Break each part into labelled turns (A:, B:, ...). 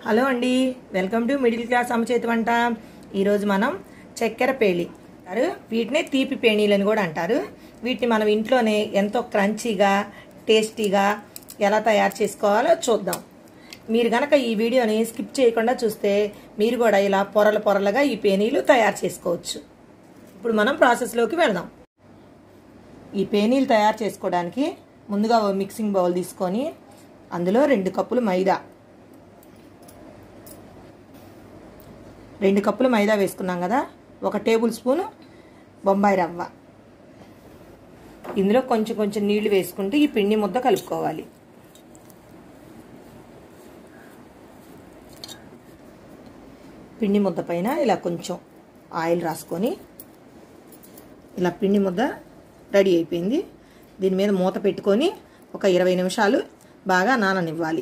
A: hello అండి welcome to middle class అమ్మచేతి వంట ఈరోజు మనం చక్కెర పేళి అంటారు వీటినే తీపి పేణీలని కూడా అంటారు వీటిని మనం ఇంట్లోనే ఎంతో క్రంచీగా టేస్టీగా ఎలా తయారు చేసుకోవాలో చూద్దాం మీరు గనక ఈ వీడియోని స్కిప్ చేయకుండా చూస్తే మీరు కూడా ఇలా పొరల పొరలుగా ఈ పేనీలు తయారు చేసుకోవచ్చు ఇప్పుడు మనం ప్రాసెస్లోకి వెళదాం ఈ పేనీలు తయారు చేసుకోవడానికి ముందుగా ఓ మిక్సింగ్ బౌల్ తీసుకొని అందులో రెండు కప్పులు మైదా రెండు కప్పులు మైదా వేసుకున్నాం కదా ఒక టేబుల్ స్పూన్ బొంబాయి రవ్వ ఇందులో కొంచెం కొంచెం నీళ్లు వేసుకుంటూ ఈ పిండి ముద్ద కలుపుకోవాలి పిండి ముద్ద పైన ఇలా కొంచెం ఆయిల్ రాసుకొని ఇలా పిండి ముద్ద రెడీ అయిపోయింది దీని మీద మూత పెట్టుకొని ఒక ఇరవై నిమిషాలు బాగా నాననివ్వాలి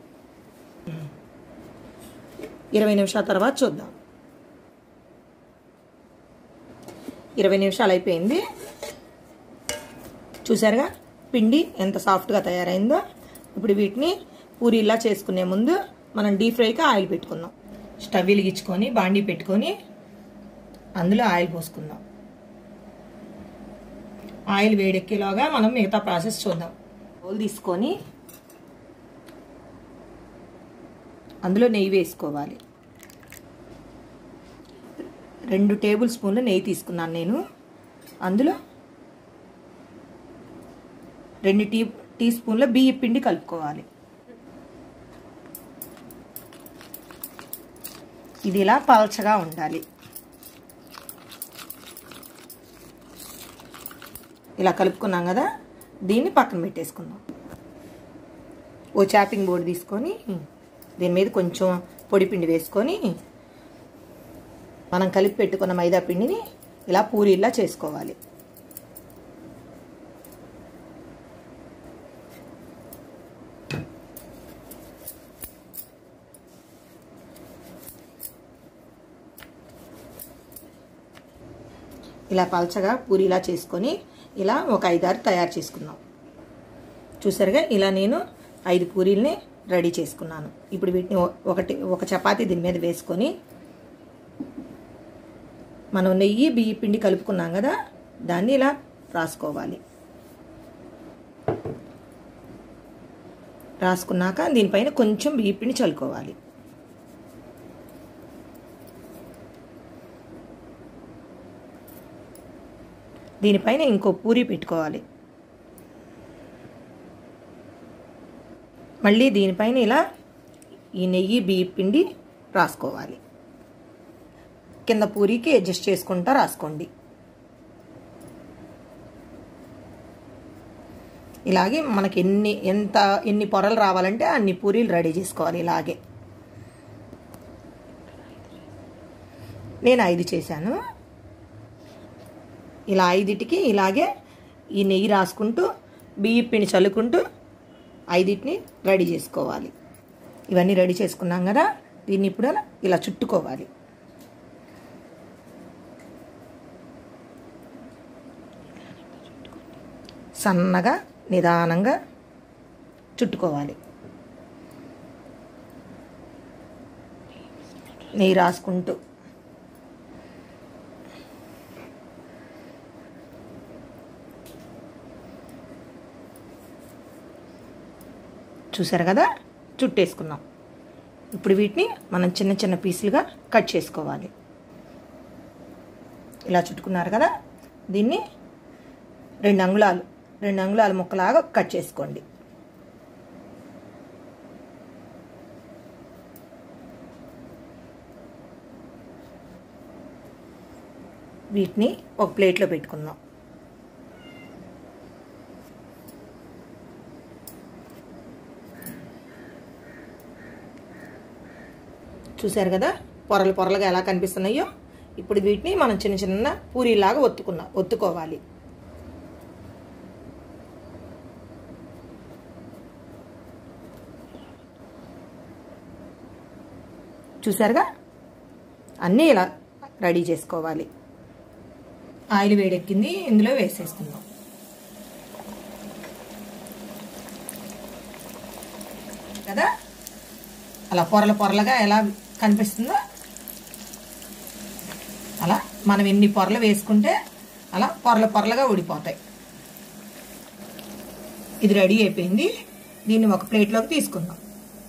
A: ఇరవై నిమిషాల తర్వాత చూద్దాం ఇరవై నిమిషాలు అయిపోయింది చూసారుగా పిండి ఎంత సాఫ్ట్గా తయారైందో ఇప్పుడు వీటిని పూరీలా చేసుకునే ముందు మనం డీప్ ఫ్రైకి ఆయిల్ పెట్టుకుందాం స్టవ్ వెలిగించుకొని బాండీ పెట్టుకొని అందులో ఆయిల్ పోసుకుందాం ఆయిల్ వేడెక్కేలాగా మనం మిగతా ప్రాసెస్ చూద్దాం బౌల్ తీసుకొని అందులో నెయ్యి వేసుకోవాలి రెండు టేబుల్ స్పూన్లు నెయ్యి తీసుకున్నాను నేను అందులో రెండు టీ టీ స్పూన్ల బియ్య పిండి కలుపుకోవాలి ఇది ఇలా పలచగా ఉండాలి ఇలా కలుపుకున్నాం కదా దీన్ని పక్కన పెట్టేసుకుందాం ఓ చాపింగ్ బోర్డు తీసుకొని దీని మీద కొంచెం పొడి పిండి వేసుకొని మనం కలిపి పెట్టుకున్న మైదా పిండిని ఇలా పూరీలా చేసుకోవాలి ఇలా పలచగా పూరీలా చేసుకొని ఇలా ఒక ఐదారు తయారు చేసుకుందాం చూసారుగా ఇలా నేను ఐదు పూరీల్ని రెడీ చేసుకున్నాను ఇప్పుడు వీటిని ఒకటి ఒక చపాతీ దీని మీద వేసుకొని మనం నెయ్యి బియ్య పిండి కలుపుకున్నాం కదా దాన్ని ఇలా రాసుకోవాలి రాసుకున్నాక దీనిపైన కొంచెం బియ్య పిండి చల్లుకోవాలి దీనిపైన ఇంకో పూరి పెట్టుకోవాలి మళ్ళీ దీనిపైన ఇలా ఈ నెయ్యి బియ్య పిండి రాసుకోవాలి కింద పూరికి అడ్జస్ట్ చేసుకుంటా రాసుకోండి ఇలాగే మనకి ఎన్ని ఎంత ఎన్ని పొరలు రావాలంటే అన్ని పూరీలు రెడీ చేసుకోవాలి ఇలాగే నేను ఐదు చేశాను ఇలా ఐదిటికి ఇలాగే ఈ నెయ్యి రాసుకుంటూ బియ్య పిండి చల్లుకుంటూ ఐదిటిని రెడీ చేసుకోవాలి ఇవన్నీ రెడీ చేసుకున్నాం కదా దీన్ని ఇప్పుడు ఇలా చుట్టుకోవాలి సన్నగా నిదానంగా చుట్టుకోవాలి నెయ్యి రాసుకుంటూ చూసారు కదా చుట్టేసుకున్నాం ఇప్పుడు వీటిని మనం చిన్న చిన్న పీసులుగా కట్ చేసుకోవాలి ఇలా చుట్టుకున్నారు కదా దీన్ని రెండు అంగుళాలు రెండు అంగుళాల ముక్కలాగా కట్ చేసుకోండి వీటిని ఒక ప్లేట్లో పెట్టుకుందాం చూశారు కదా పొరలు పొరలుగా ఎలా కనిపిస్తున్నాయో ఇప్పుడు వీటిని మనం చిన్న చిన్న పూరీలాగా ఒత్తుకున్నాం ఒత్తుకోవాలి చూసారుగా అన్నీ ఇలా రెడీ చేసుకోవాలి ఆయిల్ వేడెక్కింది ఇందులో వేసేసుకుందాం కదా అలా పొరల పొరలుగా ఎలా కనిపిస్తుందో అలా మనం ఎన్ని పొరలు వేసుకుంటే అలా పొరల పొరలుగా ఊడిపోతాయి ఇది రెడీ అయిపోయింది దీన్ని ఒక ప్లేట్లోకి తీసుకుందాం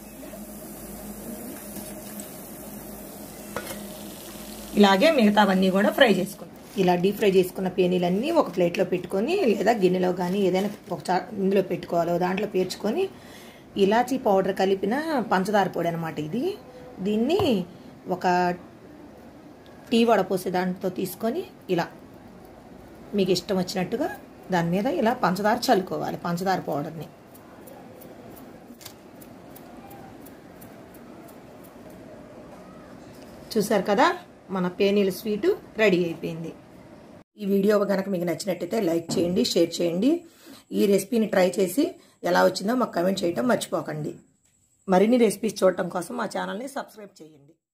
A: ఇలాగే మిగతావన్నీ కూడా ఫ్రై చేసుకుందాం ఇలా డీప్ ఫ్రై చేసుకున్న పేనీలన్నీ ఒక ప్లేట్లో పెట్టుకొని లేదా గిన్నెలో కానీ ఏదైనా ఒక చా ఇందులో పెట్టుకోవాలో దాంట్లో పేర్చుకొని ఇలాచీ పౌడర్ కలిపిన పంచదార పొడి అనమాట ఇది దీన్ని ఒక టీ వడపోసే దాంట్లో తీసుకొని ఇలా మీకు ఇష్టం వచ్చినట్టుగా దాని మీద ఇలా పంచదార చల్లుకోవాలి పంచదార పౌడర్ని చూసారు కదా మన పేనీల స్వీటు రెడీ అయిపోయింది ఈ వీడియో కనుక మీకు నచ్చినట్టయితే లైక్ చేయండి షేర్ చేయండి ఈ రెసిపీని ట్రై చేసి ఎలా వచ్చిందో మాకు కమెంట్ చేయటం మర్చిపోకండి మరిన్ని రెసిపీస్ చూడటం కోసం మా ఛానల్ని సబ్స్క్రైబ్ చేయండి